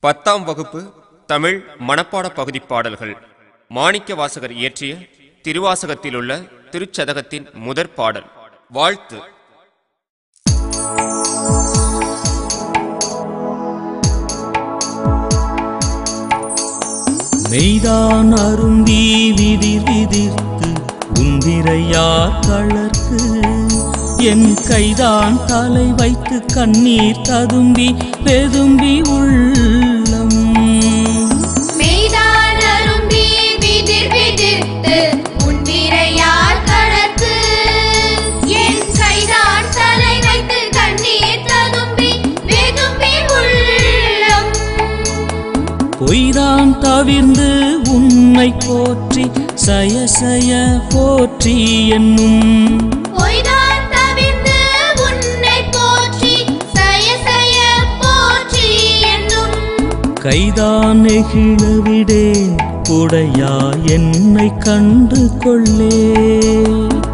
பத்தாம் வகுப்பு தமிழ் மனப்பாட பகுதி பாடல்கள் மாணிக்க வாசகர் இயற்றிய திருவாசகத்திலுள்ள திருச்சதகத்தின் முதற் பாடல் வாழ்த்து மெய்தான் அருந்தி விதிர் விதிர்த்து உந்திரையார் தளர்க்கு என் கைதான் தலை வைத்து கண்ணீர் ததும்பி பெதும்பி உள்ளம் மெய்தான் அரும்பி விதிர் விதிர்த்து உன்னிரையார் கடற்கு என் கைதான் தலை வைத்து கண்ணீர் ததும்பி வெதும்பி உள்ளம் பொய்தான் தவிர்ந்து உன்னை போற்றி சய சய போற்றி என்னும் பொய்தான் தவிர்த்து உன்னை போற்றி சய சய போற்றி என்னும் கைதான் நெகிழவிடேன் உடையா என்னை கண்டு கொள்ளே